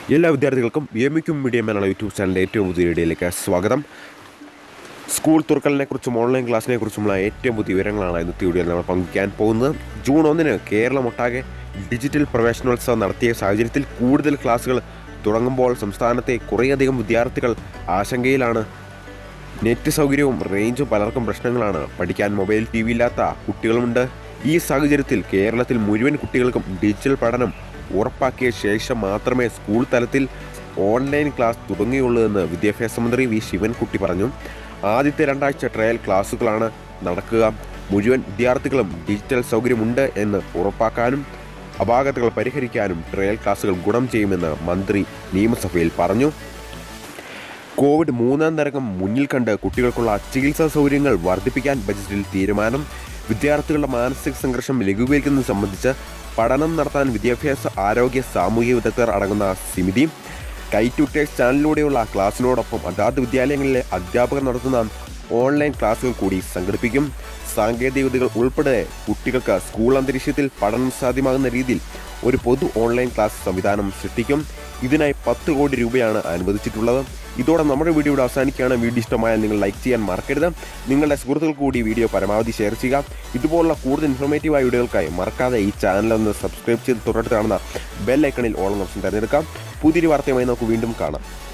എല്ലാ വിദ്യാർത്ഥികൾക്കും എമിക്കും മീഡിയം എന്നുള്ള യൂട്യൂബ് ചാനലിൻ്റെ ഏറ്റവും പുതിയ വീഡിയോയിലേക്ക് സ്വാഗതം സ്കൂൾ തുറക്കലിനെ കുറിച്ചും ഓൺലൈൻ ക്ലാസ്സിനെ കുറിച്ചുമുള്ള ഏറ്റവും പുതിയ വിവരങ്ങളാണ് ഇന്നത്തെ വീഡിയോയിൽ നമ്മൾ പങ്കുവയ്ക്കാൻ പോകുന്നത് ജൂൺ ഒന്നിന് കേരളമൊട്ടാകെ ഡിജിറ്റൽ പ്രവേശനോത്സവം നടത്തിയ സാഹചര്യത്തിൽ കൂടുതൽ ക്ലാസ്സുകൾ തുടങ്ങുമ്പോൾ സംസ്ഥാനത്തെ കുറേയധികം വിദ്യാർത്ഥികൾ ആശങ്കയിലാണ് നെറ്റ് സൗകര്യവും റേഞ്ചും പലർക്കും പ്രശ്നങ്ങളാണ് പഠിക്കാൻ മൊബൈൽ ടി വി ഇല്ലാത്ത കുട്ടികളുമുണ്ട് ഈ സാഹചര്യത്തിൽ കേരളത്തിൽ മുഴുവൻ കുട്ടികൾക്കും ഡിജിറ്റൽ പഠനം ഉറപ്പാക്കിയ ശേഷം മാത്രമേ സ്കൂൾ തലത്തിൽ ഓൺലൈൻ ക്ലാസ് തുടങ്ങുകയുള്ളൂ എന്ന് വിദ്യാഭ്യാസ മന്ത്രി വി ശിവൻകുട്ടി പറഞ്ഞു ആദ്യത്തെ രണ്ടാഴ്ച ട്രയൽ ക്ലാസ്സുകളാണ് നടക്കുക മുഴുവൻ വിദ്യാർത്ഥികളും ഡിജിറ്റൽ സൗകര്യമുണ്ട് എന്ന് ഉറപ്പാക്കാനും അപാകതകൾ പരിഹരിക്കാനും ട്രയൽ ക്ലാസ്സുകൾ ഗുണം ചെയ്യുമെന്ന് മന്ത്രി നിയമസഭയിൽ പറഞ്ഞു കോവിഡ് മൂന്നാം തരംഗം മുന്നിൽ കണ്ട് കുട്ടികൾക്കുള്ള ചികിത്സാ സൗകര്യങ്ങൾ വർദ്ധിപ്പിക്കാൻ ബജറ്റിൽ തീരുമാനം വിദ്യാർത്ഥികളുടെ മാനസിക സംഘർഷം ലഘൂകരിക്കുന്നത് സംബന്ധിച്ച് പഠനം നടത്താൻ വിദ്യാഭ്യാസ ആരോഗ്യ സാമൂഹിക വിദഗ്ധർ അടങ്ങുന്ന സമിതി കൈ ട്യൂട്ടേഴ്സ് ചാനലിലൂടെയുള്ള ക്ലാസ്സിനോടൊപ്പം അതാത് വിദ്യാലയങ്ങളിലെ അധ്യാപകർ നടത്തുന്ന ഓൺലൈൻ ക്ലാസുകൾ കൂടി സംഘടിപ്പിക്കും സാങ്കേതിക വിദ്യകൾ ഉൾപ്പെടെ കുട്ടികൾക്ക് സ്കൂൾ അന്തരീക്ഷത്തിൽ പഠനം സാധ്യമാകുന്ന രീതിയിൽ ഒരു പൊതു ഓൺലൈൻ ക്ലാസ് സംവിധാനം സൃഷ്ടിക്കും ഇതിനായി പത്ത് കോടി രൂപയാണ് അനുവദിച്ചിട്ടുള്ളത് ഇതോടെ നമ്മുടെ വീഡിയോ ഇവിടെ അവസാനിക്കുകയാണ് വീഡിയോ ഇഷ്ടമായാൽ നിങ്ങൾ ലൈക്ക് ചെയ്യാൻ മറക്കരുത് നിങ്ങളുടെ സുഹൃത്തുക്കൾക്ക് കൂടി വീഡിയോ പരമാവധി ഷെയർ ചെയ്യുക ഇതുപോലുള്ള കൂടുതൽ ഇൻഫോർമേറ്റീവായ വീഡിയോകൾക്കായി മറക്കാതെ ഈ ചാനൽ ഒന്ന് സബ്സ്ക്രൈബ് ചെയ്ത് തൊട്ടടുത്ത് കാണുന്ന ബെൽ ഐക്കണിൽ ഓളം ഓപ്ഷൻ തിരഞ്ഞെടുക്കാം പുതിയൊരു വാർത്തയുമായി നമുക്ക് വീണ്ടും കാണാം